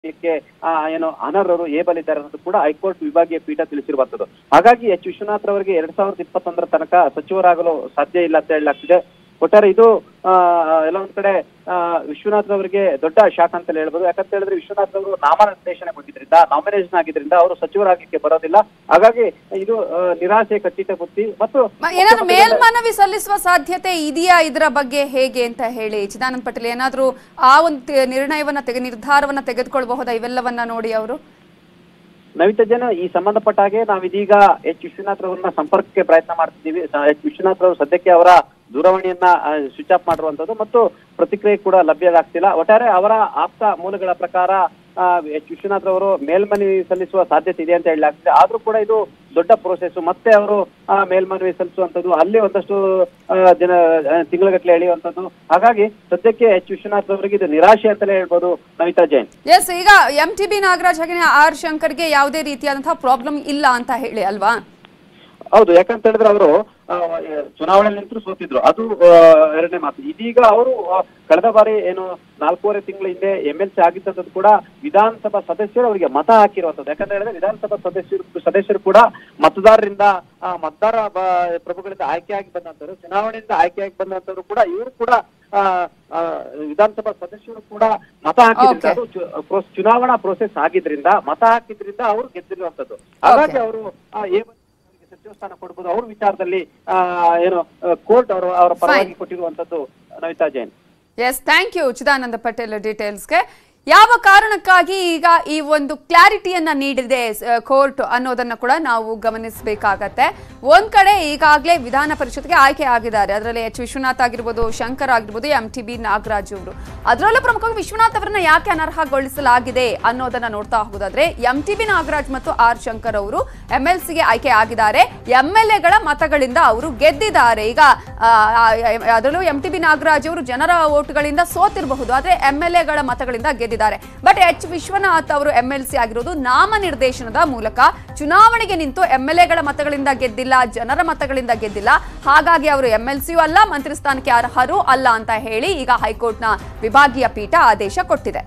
ಕ್ಕೆ ಆ, ಏನು ಅನರ್ಹರು ಏಬಲಿದ್ದಾರೆ ಅನ್ನೋದು ಕೂಡ ಹೈಕೋರ್ಟ್ ವಿಭಾಗೀಯ ಪೀಠ ತಿಳಿಸಿರುವಂತದ್ದು ಹಾಗಾಗಿ ಎಚ್ ವಿಶ್ವನಾಥ್ ರವರಿಗೆ ಎರಡ್ ಸಾವಿರದ ಇಪ್ಪತ್ತೊಂದರ ತನಕ ಸಚಿವರಾಗಲು ಸಾಧ್ಯ ಇಲ್ಲ ಅಂತ ಹೇಳಲಾಗ್ತಿದೆ ಒಟ್ಟಾರೆ ಇದು ಆ, ಎಲ್ಲ ಒಂದ್ ಕಡೆ ಆ, ವಿಶ್ವನಾಥ್ ರವರಿಗೆ ದೊಡ್ಡ ಶಾಕ್ ಅಂತ ಹೇಳ್ಬೋದು ಯಾಕಂತ ಹೇಳಿದ್ರೆ ವಿಶ್ವನಾಥ್ ರವರು ನಾಮನಿರ್ದೇಶನಗೊಂಡಿದ್ರಿಂದ ನಾಮಿನೇಷನ್ ಆಗಿದ್ರಿಂದ ಅವರು ಸಚಿವರಾಗಲಿಕ್ಕೆ ಬರೋದಿಲ್ಲ ಹಾಗಾಗಿ ಇದು ಆ, ನಿರಾಸೆ ಕಟ್ಟಿಟ್ಟ ಬುತ್ತಿ ಮತ್ತು ಮ- ಏನಾದ್ರು ಮೇಲ್ಮನವಿ ಸಲ್ಲಿಸುವ ಸಾಧ್ಯತೆ ಇದೆಯಾ ಇದರ ಬಗ್ಗೆ ಹೇಗೆ ಅಂತ ಹೇಳಿ ಚಿದಾನಂದ್ ಪಟೇಲ್ ಏನಾದ್ರೂ ಆ ಒಂದು ತಿ- ನಿರ್ಣಯವನ್ನ ತೆಗೆ ನಿರ್ಧಾರವನ್ನ ತೆಗೆದುಕೊಳ್ಬಹುದಾ ಇವೆಲ್ಲವನ್ನ ನೋಡಿ ಅವರು ನವಿತಾ ಜನ ಈ ಸಂಬಂಧಪಟ್ಟ ಹಾಗೆ ನಾವಿದೀಗ ಎಚ್ ವಿಶ್ವನಾಥ್ ರವರನ್ನ ಸಂಪರ್ಕಕ್ಕೆ ಪ್ರಯತ್ನ ಮಾಡ್ತಿದ್ದೀವಿ ಸ- ಎಚ್ ವಿಶ್ವನಾಥ್ ರವರು ಸದ್ಯಕ್ಕೆ ಅವರ ದೂರವಾಣಿಯನ್ನ ಸ್ವಿಚ್ ಆಫ್ ಮಾಡಿರುವಂತದ್ದು ಮತ್ತು ಪ್ರತಿಕ್ರಿಯೆ ಕೂಡ ಲಭ್ಯವಾಗ್ತಿಲ್ಲ ಒಟ್ಟಾರೆ ಅವರ ಆಪ್ತ ಮೂಲಗಳ ಪ್ರಕಾರ ಆ, ಎಚ್ ವಿಶ್ವನಾಥ್ ರವರು ಮೇಲ್ಮನವಿ ಸಲ್ಲಿಸುವ ಸಾಧ್ಯತೆ ಇದೆ ಅಂತ ಹೇಳಲಾಗ್ತಿದೆ ಆದ್ರೂ ಕೂಡ ಇದು ದೊಡ್ಡ ಪ್ರೋಸೆಸ್ ಮತ್ತೆ ಅವರು ಆ, ಮೇಲ್ಮನವಿ ಸಲ್ಲಿಸುವಂತದ್ದು ಅಲ್ಲಿ ಒಂದಷ್ಟು ಆ, ಜನ ತಿಂಗಳಗಟ್ಟಲೆ ಎಳೆಯುವಂತದ್ದು ಹಾಗಾಗಿ ಸದ್ಯಕ್ಕೆ ಎಚ್ ವಿಶ್ವನಾಥ್ ಅವರಿಗೆ ಇದು ನಿರಾಶೆ ಅಂತಲೇ ಹೇಳ್ಬೋದು ನವಿತಾ ಜೈನ್ ಎಸ್ ಈಗ ಎಂ ಟಿ ಬಿ ನಾಗರಾಜ್ ಹಾಗೆ ಆರ್ ಶಂಕರ್ಗೆ ಯಾವುದೇ ರೀತಿಯಾದಂತಹ ಪ್ರಾಬ್ಲಮ್ ಇಲ್ಲ ಅಂತ ಹೇಳಿ ಅಲ್ವಾ ಹೌದು ಯಾಕಂತ ಹೇಳಿದ್ರೆ ಅವರು ಚುನಾವಣೆ ನಿಂತರೂ ಸೋತಿದ್ರು ಅದು ಆ, ಎರಡನೇ ಮಾತು ಇದೀಗ ಅವರು ಆ, ಕಳೆದ ಬಾರಿ ಏನು ನಾಲ್ಕೂವರೆ ತಿಂಗಳ ಹಿಂದೆ ಎಂ ಎಲ್ ಸಿ ಆಗಿದ್ದಂಥದ್ದು ಕೂಡ ವಿಧಾನಸಭಾ ಸದಸ್ಯರು ಅವರಿಗೆ ಮತ ಹಾಕಿರುವಂತದ್ದು ಯಾಕಂತ ಹೇಳಿದ್ರೆ ವಿಧಾನಸಭಾ ಸದಸ್ಯರು ಸದಸ್ಯರು ಕೂಡ ಮತದಾರರಿಂದ ಆ, ಮತದಾರ ಬ- ಪ್ರಭುಗಳಿಂದ ಆಯ್ಕೆಯಾಗಿ ಬಂದಂತವ್ರು ಚುನಾವಣೆಯಿಂದ ಆಯ್ಕೆಯಾಗಿ ಬಂದಂತವ್ರು ಕೂಡ ಇವರು ಕೂಡ ಆ, ಆ, ವಿಧಾನಸಭಾ ಸದಸ್ಯರು ಕೂಡ ಮತ ಹಾಕಿದ್ರಿಂದ Okay. ಅದು ಚು- ಪ್ರೋ- ಚುನಾವಣಾ ಪ್ರೋಸೆಸ್ ಆಗಿದ್ರಿಂದ ಮತ ಹಾಕಿದ್ರಿಂದ ಅವರು ಗೆದ್ದಿರುವಂತದ್ದು ಹಾಗಾಗಿ Okay. ಅವರು ಅವರಿಗೆ ಸಚಿವ ಸ್ಥಾನ ಕೊಡ್ಬೋದು ಅವ್ರ ವಿಚಾರದಲ್ಲಿ ಆ, ಏನು ಕೋರ್ಟ್ ಅವರು ಅವರ ಪರವಾಗಿ ಕೊಟ್ಟಿರುವಂತದ್ದು Navitha Jain yes thank you Chidananda Patel ಡೀಟೇಲ್ಸ್ಗೆ ಯಾವ ಕಾರಣಕ್ಕಾಗಿ ಈಗ ಈ ಒಂದು ಕ್ಲಾರಿಟಿಯನ್ನ ನೀಡಿದೆ ಕೋರ್ಟ್ ಅನ್ನೋದನ್ನ ಕೂಡ ನಾವು ಗಮನಿಸಬೇಕಾಗತ್ತೆ ಒಂದ್ ಕಡೆ ಈಗಾಗಲೇ ವಿಧಾನ ಪರಿಷತ್ಗೆ ಆಯ್ಕೆ ಆಗಿದ್ದಾರೆ ಅದರಲ್ಲಿ ಎಚ್ ವಿಶ್ವನಾಥ್ ಆಗಿರ್ಬೋದು ಶಂಕರ್ ಆಗಿರ್ಬೋದು ಎಂ ಟಿ ಬಿ ನಾಗರಾಜ್ ಅವರು ಅದರಲ್ಲೂ ಪ್ರಮುಖವಾಗಿ ವಿಶ್ವನಾಥ್ ಅವರನ್ನ ಯಾಕೆ ಅನರ್ಹಗೊಳಿಸಲಾಗಿದೆ ಅನ್ನೋದನ್ನ ನೋಡ್ತಾ ಹೋಗೋದಾದ್ರೆ ಎಂ ಟಿ ಬಿ ನಾಗರಾಜ್ ಮತ್ತು ಆರ್ ಶಂಕರ್ ಅವರು ಎಂ ಎಲ್ ಸಿಗೆ ಆಯ್ಕೆ ಆಗಿದ್ದಾರೆ ಎಂ ಎಲ್ ಎಗಳ ಮತಗಳಿಂದ ಅವರು ಗೆದ್ದಿದ್ದಾರೆ ಈಗ ಆ, ಆ, ಅದರಲ್ಲೂ ಎಂ ಟಿ ಬಿ ನಾಗರಾಜ್ ಅವರು ಜನರ ಓಟುಗಳಿಂದ ಸೋತಿರಬಹುದು ಆದ್ರೆ ಎಂ ಎಲ್ ಎಗಳ ಮತಗಳಿಂದ ಗೆದ್ದಿದ್ದಾರೆ ಬಟ್ ಎಚ್ ವಿಶ್ವನಾಥ್ ಅವರು ಎಂ ಎಲ್ ಸಿ ಆಗಿರೋದು ನಾಮನಿರ್ದೇಶನದ ಮೂಲಕ ಚುನಾವಣೆಗೆ ನಿಂತು ಎಂ ಎಲ್ ಎಗಳ ಮತಗಳಿಂದ ಗೆದ್ದಿಲ್ಲ ಜನರ ಮತಗಳಿಂದ ಗೆದ್ದಿಲ್ಲ ಹಾಗಾಗಿ ಅವರು ಎಂ ಎಲ್ ಸಿಯೂ ಅಲ್ಲ ಮಂತ್ರಿ ಸ್ಥಾನಕ್ಕೆ ಅರ್ಹರು ಅಲ್ಲ ಅಂತ ಹೇಳಿ ಈಗ ಹೈಕೋರ್ಟ್ನ ವಿಭಾಗೀಯ ಪೀಠ ಆದೇಶ ಕೊಟ್ಟಿದೆ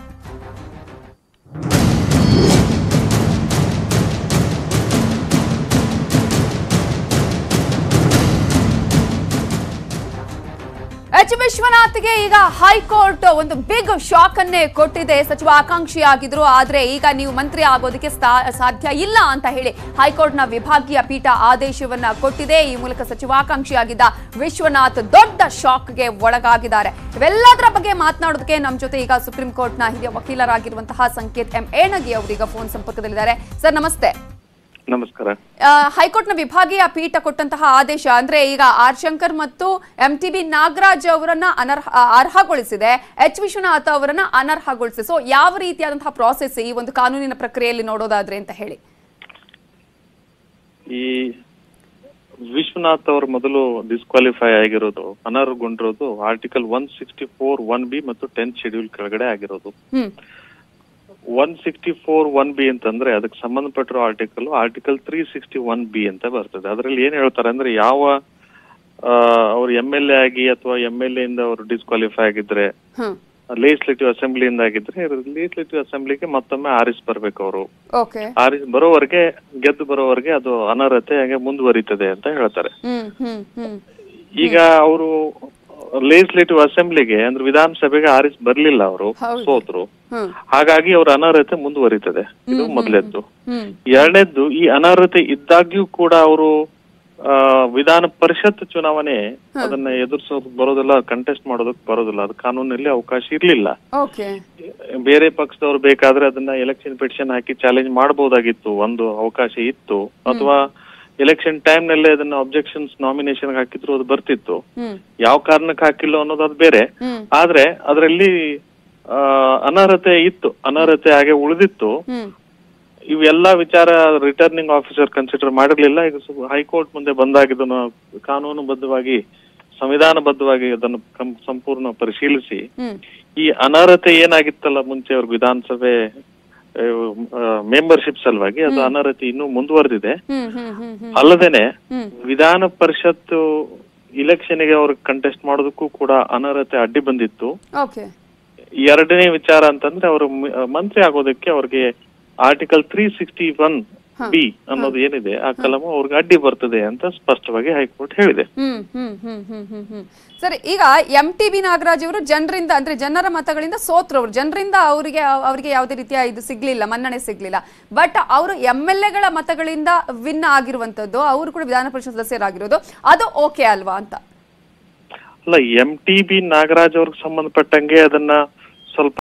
ಎಚ್ ವಿಶ್ವನಾಥ್ಗೆ ಈಗ ಹೈಕೋರ್ಟ್ ಒಂದು ಬಿಗ್ ಶಾಕ್ ಅನ್ನೇ ಕೊಟ್ಟಿದೆ ಸಚಿವ ಆಕಾಂಕ್ಷಿ ಆಗಿದ್ರು ಆದ್ರೆ ಈಗ ನೀವು ಮಂತ್ರಿ ಆಗೋದಕ್ಕೆ ಸ್ಥಾ- ಸಾಧ್ಯ ಇಲ್ಲ ಅಂತ ಹೇಳಿ ಹೈಕೋರ್ಟ್ನ ವಿಭಾಗೀಯ ಪೀಠ ಆದೇಶವನ್ನ ಕೊಟ್ಟಿದೆ ಈ ಮೂಲಕ ಸಚಿವಾಕಾಂಕ್ಷಿ ಆಗಿದ್ದ ವಿಶ್ವನಾಥ್ ದೊಡ್ಡ ಶಾಕ್ಗೆ ಒಳಗಾಗಿದ್ದಾರೆ ಇವೆಲ್ಲದರ ಬಗ್ಗೆ ಮಾತನಾಡೋದಕ್ಕೆ ನಮ್ಮ ಜೊತೆ ಈಗ ಸುಪ್ರೀಂ ಕೋರ್ಟ್ನ ಹಿರಿಯ ವಕೀಲರಾಗಿರುವಂತಹ ಸಂಕೇತ್ ಎಂ ಏಣಗಿ ಅವರೀಗ ಫೋನ್ ಸಂಪರ್ಕದಲ್ಲಿದ್ದಾರೆ ಸರ್ ನಮಸ್ತೆ ನಮಸ್ಕಾರ ಆ, ಹೈಕೋರ್ಟ್ನ ವಿಭಾಗೀಯ ಪೀಠ ಕೊಟ್ಟಂತಹ ಆದೇಶ ಅಂದ್ರೆ ಈಗ ಆರ್ ಶಂಕರ್ ಮತ್ತು ಎಂ ಟಿ ಬಿ ನಾಗರಾಜ್ ಅವರನ್ನ ಅನರ್ಹ ಆ, ಅರ್ಹಗೊಳಿಸಿದೆ ಎಚ್ ವಿಶ್ವನಾಥ್ ಅವರನ್ನ ಅನರ್ಹಗೊಳಿಸಿ ಸೊ ಯಾವ ರೀತಿಯಾದಂತಹ ಪ್ರಾಸೆಸ್ ಈ ಒಂದು ಕಾನೂನಿನ ಪ್ರಕ್ರಿಯೆಯಲ್ಲಿ ನೋಡೋದಾದ್ರೆ ಅಂತ ಹೇಳಿ ಈ ವಿಶ್ವನಾಥ್ ಅವರು ಮೊದಲು ಡಿಸ್ಕ್ವಾಲಿಫೈ ಆಗಿರೋದು ಅನರ್ಹಗೊಂಡಿರೋದು article one sixty four one B ಮತ್ತು ಟೆಂತ್ ಶೆಡ್ಯೂಲ್ ಕೆಳಗಡೆ ಆಗಿರೋದು hmm one sixty four one B ಅಂತಂದ್ರೆ ಅದಕ್ಕೆ ಸಂಬಂಧಪಟ್ಟಿರೋ article article three sixty one B ಅಂತ ಬರ್ತದೆ ಅದರಲ್ಲಿ ಏನ್ ಹೇಳ್ತಾರೆ ಅಂದ್ರೆ ಯಾವ ಆ, ಅವ್ರು ಎಂ ಎಲ್ ಎ ಆಗಿ ಅಥವಾ ಎಂ ಎಲ್ ಎ ಇಂದ ಅವರು ಡಿಸ್ಕ್ವಾಲಿಫೈ ಆಗಿದ್ರೆ ಹ್ಮ್ ಲೆಜಿಸ್ಲೇಟಿವ್ ಅಸೆಂಬ್ಲಿಯಿಂದ ಆಗಿದ್ರೆ ಲೆಜಿಸ್ಲೇಟಿವ್ ಅಸೆಂಬ್ಲಿಗೆ ಮತ್ತೊಮ್ಮೆ ಆರಿಸ್ ಬರ್ಬೇಕು ಅವರು ಓಕೆ ಆರಿಸ್ ಬರೋವರೆಗೆ ಗೆದ್ದು ಬರೋವರೆಗೆ ಅದು ಅನರ್ಹತೆ ಹಾಗೆ ಮುಂದುವರಿತದೆ ಅಂತ ಹೇಳ್ತಾರೆ ಹ್ಮ್ ಹ್ಮ್ ಹ್ಮ್ ಈಗ ಅವರು ಲೆಜಿಸ್ಲೇಟಿವ್ ಅಸೆಂಬ್ಲಿಗೆ ಅಂದ್ರೆ ವಿಧಾನಸಭೆಗೆ ಆರಿಸ್ ಬರ್ಲಿಲ್ಲ ಅವರು ಹೌದು. ಸೋತ್ರು ಹ್ಮ್ ಹಾಗಾಗಿ ಅವರ ಅನರ್ಹತೆ ಮುಂದುವರಿತದೆ ಇದು ಮೊದಲೇದ್ದು ಹ್ಮ್ ಎರಡನೇದ್ದು ಈ ಅನರ್ಹತೆ ಇದ್ದಾಗ್ಯೂ ಕೂಡ ಅವರು ವಿಧಾನ ಪರಿಷತ್ ಚುನಾವಣೆ ಅದನ್ನ ಎದುರಿಸೋದು ಬರೋದಿಲ್ಲ ಕಂಟೆಸ್ಟ್ ಮಾಡೋದಕ್ಕೆ ಬರೋದಿಲ್ಲ ಅದು ಕಾನೂನಲ್ಲಿ ಅವಕಾಶ ಇರ್ಲಿಲ್ಲ ಓಕೆ ಬೇರೆ ಪಕ್ಷದವ್ರು ಬೇಕಾದ್ರೆ ಅದನ್ನ ಎಲೆಕ್ಷನ್ ಪಿಟಿಷನ್ ಹಾಕಿ ಚಾಲೆಂಜ್ ಮಾಡಬಹುದಾಗಿತ್ತು ಒಂದು ಅವಕಾಶ ಇತ್ತು ಅಥವಾ ಎಲೆಕ್ಷನ್ ಟೈಮ್ ನಲ್ಲೇ ಅದನ್ನ ಅಬ್ಜೆಕ್ಷನ್ಸ್ ನಾಮಿನೇಷನ್ ಹಾಕಿದ್ರು ಅದು ಬರ್ತಿತ್ತು ಹ್ಮ್ ಯಾವ ಕಾರಣಕ್ಕೆ ಹಾಕಿಲ್ಲ ಅನ್ನೋದು ಅದು ಬೇರೆ ಹ್ಮ್ ಆದ್ರೆ ಅದರಲ್ಲಿ ಅನರ್ಹತೆ ಇತ್ತು ಅನರ್ಹತೆ ಹಾಗೆ ಉಳಿದಿತ್ತು ಹ್ಮ್ ಇವೆಲ್ಲಾ ವಿಚಾರ ರಿಟರ್ನಿಂಗ್ ಆಫೀಸರ್ ಕನ್ಸಿಡರ್ ಮಾಡಿರ್ಲಿಲ್ಲ ಈಗ ಸು- ಹೈಕೋರ್ಟ್ ಮುಂದೆ ಬಂದಾಗ ಇದನ್ನು ಕಾನೂನುಬದ್ಧವಾಗಿ ಸಂವಿಧಾನಬದ್ಧವಾಗಿ ಅದನ್ನು ಕಂ- ಸಂಪೂರ್ಣ ಪರಿಶೀಲಿಸಿ ಹ್ಮ್ ಈ ಅನರ್ಹತೆ ಏನಾಗಿತ್ತಲ್ಲ ಮುಂಚೆ ಅವ್ರ ವಿಧಾನಸಭೆ ಮೆಂಬರ್ಶಿಪ್ ಸಲುವಾಗಿ ಅದು ಅನರ್ಹತೆ ಇನ್ನೂ ಮುಂದುವರೆದಿದೆ ಹ್ಮ್ ಹ್ಮ್ ಹ್ಮ್ ಹ್ಮ್ ಅಲ್ಲದೇನೆ ಹ್ಮ್ ವಿಧಾನ ಪರಿಷತ್ ಇಲೆಕ್ಷನ್ಗೆ ಅವ್ರು ಕಂಟೆಸ್ಟ್ ಮಾಡೋದಕ್ಕೂ ಕೂಡ ಅನರ್ಹತೆ ಅಡ್ಡಿ ಬಂದಿತ್ತು ಓಕೆ ಎರಡನೇ ವಿಚಾರ ಅಂತಂದ್ರೆ ಅವರು ಮಂತ್ರಿ ಆಗೋದಕ್ಕೆ ಅವ್ರಿಗೆ article three sixty one B ಅನ್ನೋದು ಏನಿದೆ ಆ ಕಲಮು ಅವ್ರಿಗೆ ಅಡ್ಡಿ ಬರ್ತದೆ ಅಂತ ಸ್ಪಷ್ಟವಾಗಿ ಹೈಕೋರ್ಟ್ ಹೇಳಿದೆ ಹ್ಮ್ ಹ್ಮ್ ಹ್ಮ್ ಹ್ಮ್ ಹ್ಮ್ ಹ್ಮ್ ಸರಿ ಈಗ ಎಂ ಟಿ ಬಿ ನಾಗರಾಜ್ ಅವರು ಜನರಿಂದ ಅಂದ್ರೆ ಜನರ ಮತಗಳಿಂದ ಸೋತ್ರು ಅವರು ಜನರಿಂದ ಅವರಿಗೆ ಅವರಿಗೆ ಯಾವುದೇ ರೀತಿಯ ಇದು ಸಿಗ್ಲಿಲ್ಲ ಮನ್ನಣೆ ಸಿಗ್ಲಿಲ್ಲ ಬಟ್ ಅವರು ಎಂ ಎಲ್ ಎಗಳ ಮತಗಳಿಂದ ವಿನ್ ಆಗಿರುವಂತದ್ದು ಅವರು ಕೂಡ ವಿಧಾನ ಪರಿಷತ್ ಸದಸ್ಯರಾಗಿರೋದು ಅದು ಓಕೆ ಅಲ್ವಾ ಅಂತ ಅಲ್ಲ ಎಂ ಟಿ ಬಿ ನಾಗರಾಜ್ ಅವ್ರಿಗೆ ಸಂಬಂಧಪಟ್ಟಂಗೆ ಅದನ್ನ ಸ್ವಲ್ಪ